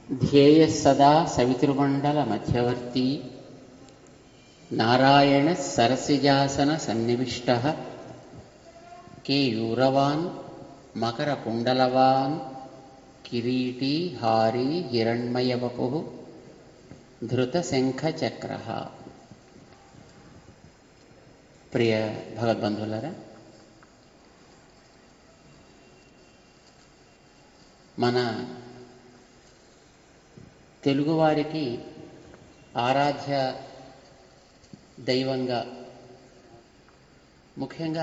ధ్యేయ సదా సవితృమండల మధ్యవర్తి నారాయణ సరసిజాసన సన్నివిష్ట కేయూరవాన్ మకర కుండలవాన్ కిరీటీ హారీ హిరణ్మయవపు ధృతశంఖచక్ర ప్రియ భగవద్బంధువులరా మన తెలుగువారికి ఆరాధ్య దైవంగా ముఖ్యంగా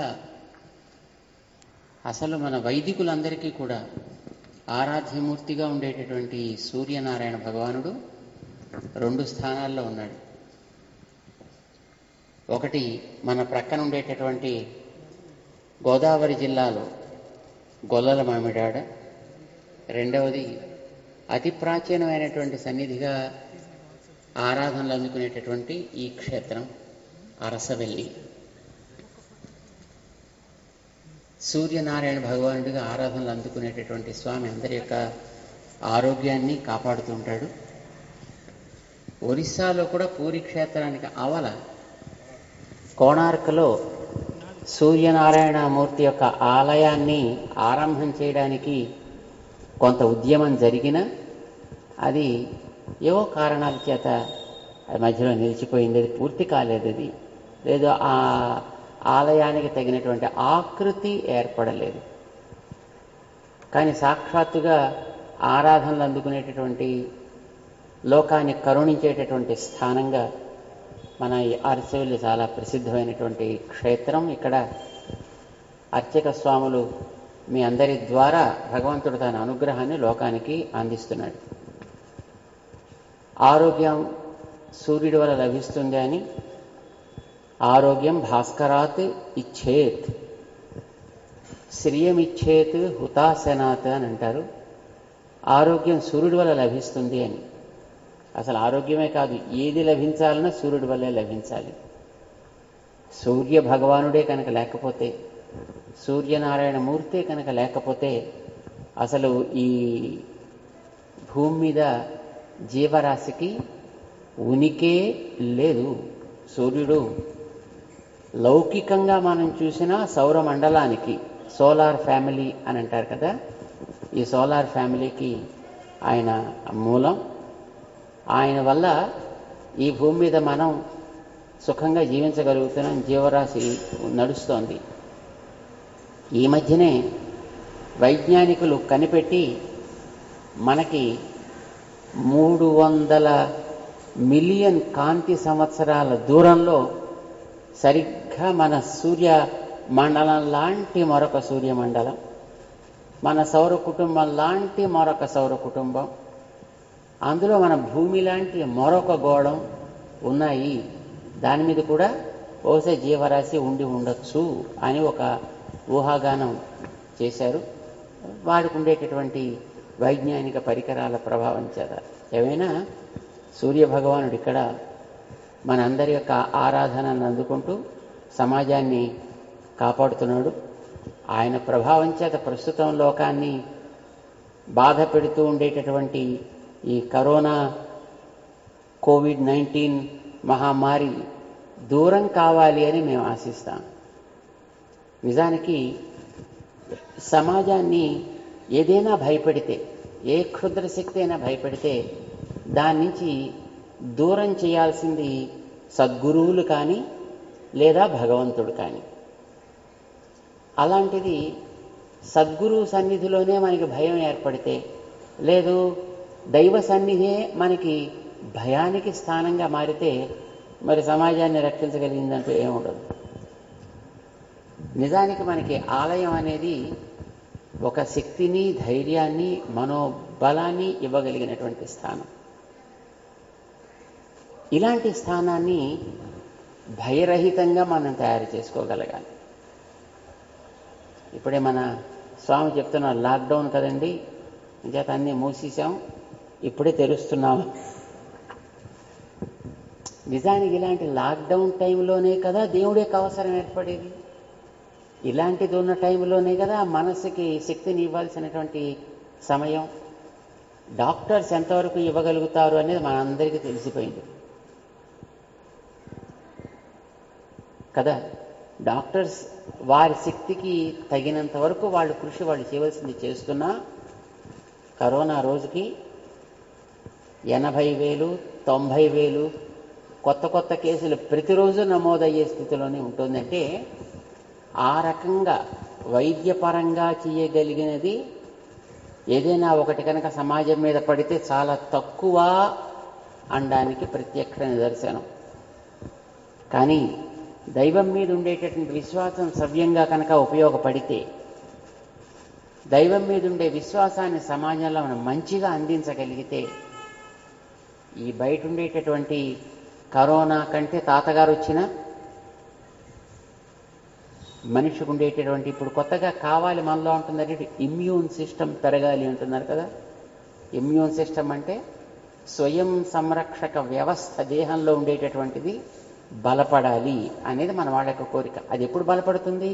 అసలు మన వైదికులందరికీ కూడా ఆరాధ్యమూర్తిగా ఉండేటటువంటి సూర్యనారాయణ భగవానుడు రెండు స్థానాల్లో ఉన్నాడు ఒకటి మన ప్రక్కన ఉండేటటువంటి గోదావరి జిల్లాలో గొల్లల మామిడాడ రెండవది అతి ప్రాచీనమైనటువంటి సన్నిధిగా ఆరాధనలు అందుకునేటటువంటి ఈ క్షేత్రం అరసవెల్లి సూర్యనారాయణ భగవానుడిగా ఆరాధనలు అందుకునేటటువంటి స్వామి అందరి యొక్క ఆరోగ్యాన్ని కాపాడుతుంటాడు ఒరిస్సాలో కూడా పూరి క్షేత్రానికి అవల కోణార్కలో సూర్యనారాయణ మూర్తి యొక్క ఆలయాన్ని ఆరంభం చేయడానికి కొంత ఉద్యమం జరిగిన అది ఏవో కారణాల చేత అది మధ్యలో నిలిచిపోయింది అది పూర్తి కాలేదు అది లేదు ఆ ఆలయానికి తగినటువంటి ఆకృతి ఏర్పడలేదు కానీ సాక్షాత్తుగా ఆరాధనలు అందుకునేటటువంటి లోకాన్ని కరుణించేటటువంటి స్థానంగా మన ఈ అరసవల్లి చాలా ప్రసిద్ధమైనటువంటి క్షేత్రం ఇక్కడ అర్చక స్వాములు మీ అందరి ద్వారా భగవంతుడు తన అనుగ్రహాన్ని లోకానికి అందిస్తున్నాడు ఆరోగ్యం సూర్యుడి వల్ల లభిస్తుంది అని ఆరోగ్యం భాస్కరాత్ ఇచ్చేత్ శ్రియమిచ్చేత్ హుతాసనాత్ అని అంటారు ఆరోగ్యం సూర్యుడి వల్ల లభిస్తుంది అని అసలు ఆరోగ్యమే కాదు ఏది లభించాలన్నా సూర్యుడి వల్లే లభించాలి సూర్య భగవానుడే కనుక లేకపోతే సూర్యనారాయణ మూర్తే కనుక లేకపోతే అసలు ఈ భూమి మీద జీవరాశికి ఉనికే లేదు సూర్యుడు లౌకికంగా మనం చూసిన సౌర మండలానికి సోలార్ ఫ్యామిలీ అని అంటారు కదా ఈ సోలార్ ఫ్యామిలీకి ఆయన మూలం ఆయన వల్ల ఈ భూమి మీద మనం సుఖంగా జీవించగలుగుతున్నాం జీవరాశి నడుస్తోంది ఈ మధ్యనే వైజ్ఞానికులు కనిపెట్టి మనకి మూడు వందల మిలియన్ కాంతి సంవత్సరాల దూరంలో సరిగ్గా మన సూర్య మండలం లాంటి మరొక సూర్యమండలం మన సౌర కుటుంబం లాంటి మరొక సౌర కుటుంబం అందులో మన భూమి లాంటి మరొక గోళం ఉన్నాయి దాని మీద కూడా బహుశా జీవరాశి ఉండి ఉండొచ్చు అని ఒక ఊహాగానం చేశారు వాడికి ఉండేటటువంటి వైజ్ఞానిక పరికరాల ప్రభావం చేత ఏమైనా సూర్య భగవానుడు ఇక్కడ మనందరి యొక్క ఆరాధనను అందుకుంటూ సమాజాన్ని కాపాడుతున్నాడు ఆయన ప్రభావం చేత ప్రస్తుతం లోకాన్ని బాధ పెడుతూ ఉండేటటువంటి ఈ కరోనా కోవిడ్ నైన్టీన్ మహమ్మారి దూరం కావాలి అని మేము ఆశిస్తాం నిజానికి సమాజాన్ని ఏదైనా భయపెడితే ఏ క్షుద్ర శక్తి అయినా భయపెడితే దాని నుంచి దూరం చేయాల్సింది సద్గురువులు కానీ లేదా భగవంతుడు కానీ అలాంటిది సద్గురు సన్నిధిలోనే మనకి భయం ఏర్పడితే లేదు దైవ సన్నిధే మనకి భయానికి స్థానంగా మారితే మరి సమాజాన్ని రక్షించగలిగిందంటూ ఏముండదు నిజానికి మనకి ఆలయం అనేది ఒక శక్తిని ధైర్యాన్ని మనోబలాన్ని ఇవ్వగలిగినటువంటి స్థానం ఇలాంటి స్థానాన్ని భయరహితంగా మనం తయారు చేసుకోగలగాలి ఇప్పుడే మన స్వామి చెప్తున్నారు లాక్డౌన్ కదండి చేత అన్నీ మూసేసాం ఇప్పుడే తెరుస్తున్నాం నిజానికి ఇలాంటి లాక్డౌన్ టైంలోనే కదా దేవుడి యొక్క అవసరం ఏర్పడేది ఇలాంటిది ఉన్న టైంలోనే కదా మనసుకి శక్తిని ఇవ్వాల్సినటువంటి సమయం డాక్టర్స్ ఎంతవరకు ఇవ్వగలుగుతారు అనేది మనందరికీ తెలిసిపోయింది కదా డాక్టర్స్ వారి శక్తికి తగినంత వరకు వాళ్ళు కృషి వాళ్ళు చేయవలసింది చేస్తున్నా కరోనా రోజుకి ఎనభై వేలు తొంభై వేలు కొత్త కొత్త కేసులు ప్రతిరోజు నమోదయ్యే స్థితిలోనే ఉంటుందంటే ఆ రకంగా వైద్యపరంగా చేయగలిగినది ఏదైనా ఒకటి కనుక సమాజం మీద పడితే చాలా తక్కువ అనడానికి ప్రత్యక్ష నిదర్శనం కానీ దైవం మీద ఉండేటటువంటి విశ్వాసం సవ్యంగా కనుక ఉపయోగపడితే దైవం మీద ఉండే విశ్వాసాన్ని సమాజంలో మనం మంచిగా అందించగలిగితే ఈ బయట ఉండేటటువంటి కరోనా కంటే తాతగారు వచ్చిన మనిషికి ఉండేటటువంటి ఇప్పుడు కొత్తగా కావాలి మనలో ఉంటుందంటే ఇమ్యూన్ సిస్టమ్ పెరగాలి అంటున్నారు కదా ఇమ్యూన్ సిస్టమ్ అంటే స్వయం సంరక్షక వ్యవస్థ దేహంలో ఉండేటటువంటిది బలపడాలి అనేది మన వాళ్ళ యొక్క కోరిక అది ఎప్పుడు బలపడుతుంది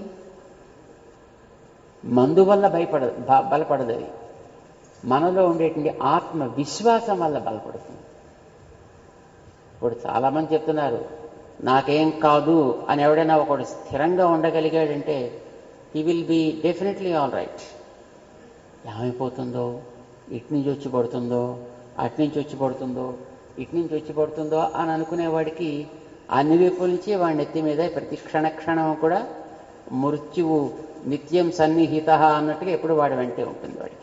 మందు వల్ల భయపడ బ- బలపడదు అది మనలో ఉండేటువంటి ఆత్మ విశ్వాసం వల్ల బలపడుతుంది ఇప్పుడు చాలామంది చెప్తున్నారు నాకేం కాదు అని ఎవడైనా ఒకడు స్థిరంగా ఉండగలిగాడంటే he will be definitely all right ఏమైపోతుందో ఇటు నుంచి వచ్చి పడుతుందో అటు నుంచి వచ్చి పడుతుందో ఇటు నుంచి వచ్చి పడుతుందో అని అనుకునేవాడికి అన్ని వైపుల నుంచి వాడి నెత్తి మీద ప్రతి క్షణ క్షణం కూడా మృత్యువు నిత్యం సన్నిహిత అన్నట్టుగా ఎప్పుడు వాడి వెంటే ఉంటుంది వాడికి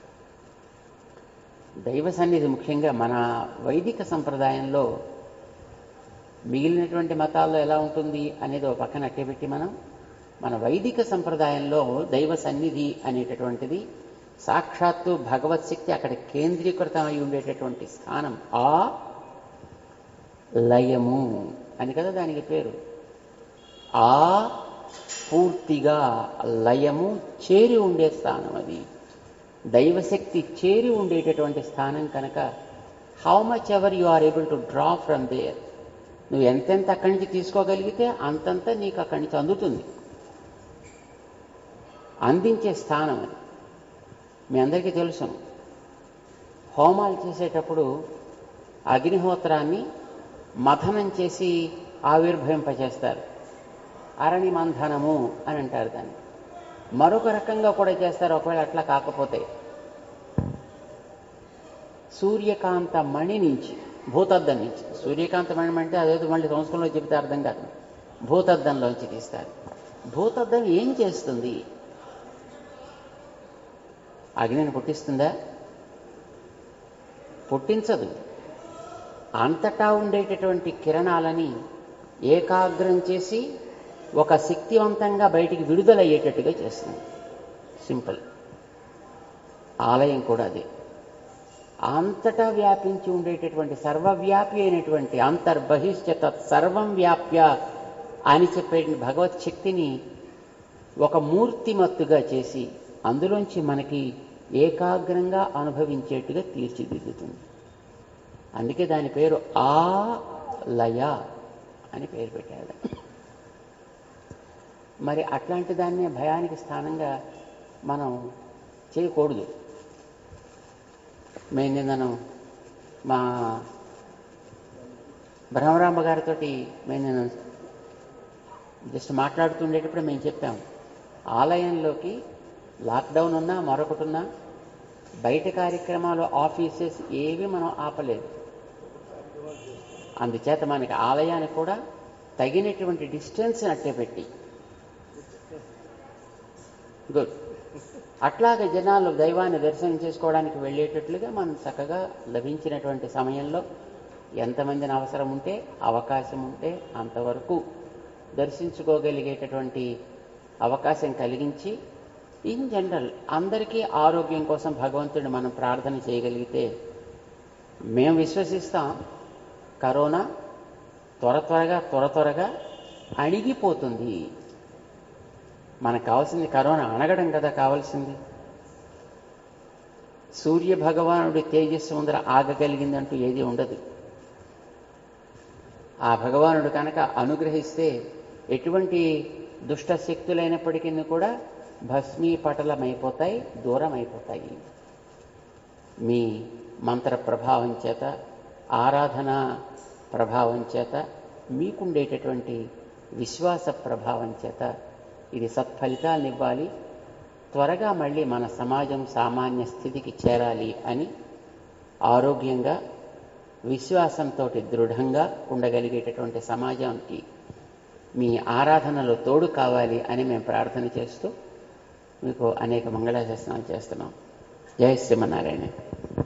దైవ సన్నిధి ముఖ్యంగా మన వైదిక సంప్రదాయంలో మిగిలినటువంటి మతాల్లో ఎలా ఉంటుంది అనేది ఒక పక్కన అట్టేపెట్టి మనం మన వైదిక సంప్రదాయంలో దైవ సన్నిధి అనేటటువంటిది సాక్షాత్తు భగవత్ శక్తి అక్కడ కేంద్రీకృతమై ఉండేటటువంటి స్థానం ఆ లయము అని కదా దానికి పేరు ఆ పూర్తిగా లయము చేరి ఉండే స్థానం అది దైవశక్తి చేరి ఉండేటటువంటి స్థానం కనుక how much ever you are able to draw from there నువ్వు ఎంతెంత అక్కడి నుంచి తీసుకోగలిగితే అంతంత నీకు అక్కడి నుంచి అందుతుంది అందించే స్థానం అది మీ అందరికీ తెలుసు హోమాలు చేసేటప్పుడు అగ్నిహోత్రాన్ని మథనం చేసి ఆవిర్భవింపచేస్తారు అరణి మంథనము అని అంటారు దాన్ని మరొక రకంగా కూడా చేస్తారు ఒకవేళ అట్లా కాకపోతే సూర్యకాంత మణి నుంచి భూతద్దం నుంచి సూర్యకాంత మణి అంటే అదేదో మళ్ళీ సంస్కృతంలో చెబితే అర్థం కాదు భూతద్దంలోంచి తీస్తారు భూతద్దం ఏం చేస్తుంది అగ్నిని పుట్టిస్తుందా పుట్టించదు అంతటా ఉండేటటువంటి కిరణాలని ఏకాగ్రం చేసి ఒక శక్తివంతంగా బయటికి విడుదలయ్యేటట్టుగా చేస్తుంది సింపుల్ ఆలయం కూడా అదే అంతటా వ్యాపించి ఉండేటటువంటి సర్వవ్యాపి అయినటువంటి అంతర్బహిష్ట తత్ సర్వం వ్యాప్య అని చెప్పే భగవత్ శక్తిని ఒక మూర్తిమత్తుగా చేసి అందులోంచి మనకి ఏకాగ్రంగా అనుభవించేట్టుగా తీర్చిదిద్దుతుంది అందుకే దాని పేరు ఆ లయ అని పేరు పెట్టాడు మరి అట్లాంటి దాన్ని భయానికి స్థానంగా మనం చేయకూడదు మేము నిన్నను మా బ్రహ్మరాంబ గారితో మేము నేను జస్ట్ మాట్లాడుతుండేటప్పుడు మేము చెప్పాం ఆలయంలోకి లాక్డౌన్ ఉన్నా మరొకటి ఉన్నా బయట కార్యక్రమాలు ఆఫీసెస్ ఏవి మనం ఆపలేదు అందుచేత మనకి ఆలయానికి కూడా తగినటువంటి డిస్టెన్స్ అట్టే పెట్టి గుడ్ అట్లాగే జనాలు దైవాన్ని దర్శనం చేసుకోవడానికి వెళ్ళేటట్లుగా మనం చక్కగా లభించినటువంటి సమయంలో ఎంతమందిని అవసరం ఉంటే అవకాశం ఉంటే అంతవరకు దర్శించుకోగలిగేటటువంటి అవకాశం కలిగించి ఇన్ జనరల్ అందరికీ ఆరోగ్యం కోసం భగవంతుడిని మనం ప్రార్థన చేయగలిగితే మేము విశ్వసిస్తాం కరోనా త్వర త్వరగా త్వర త్వరగా అణిగిపోతుంది మనకు కావాల్సింది కరోనా అణగడం కదా కావాల్సింది సూర్య భగవానుడి తేజస్సు ముందర ఆగగలిగిందంటూ ఏది ఉండదు ఆ భగవానుడు కనుక అనుగ్రహిస్తే ఎటువంటి దుష్ట శక్తులైనప్పటికీ కూడా భస్మీపటలమైపోతాయి దూరం అయిపోతాయి మీ మంత్ర ప్రభావం చేత ఆరాధన ప్రభావం చేత మీకుండేటటువంటి విశ్వాస ప్రభావం చేత ఇది సత్ఫలితాలను ఇవ్వాలి త్వరగా మళ్ళీ మన సమాజం సామాన్య స్థితికి చేరాలి అని ఆరోగ్యంగా విశ్వాసంతో దృఢంగా ఉండగలిగేటటువంటి సమాజానికి మీ ఆరాధనలో తోడు కావాలి అని మేము ప్రార్థన చేస్తూ మీకు అనేక మంగళాశాసనాలు చేస్తున్నాం జై శ్రీమన్నారాయణ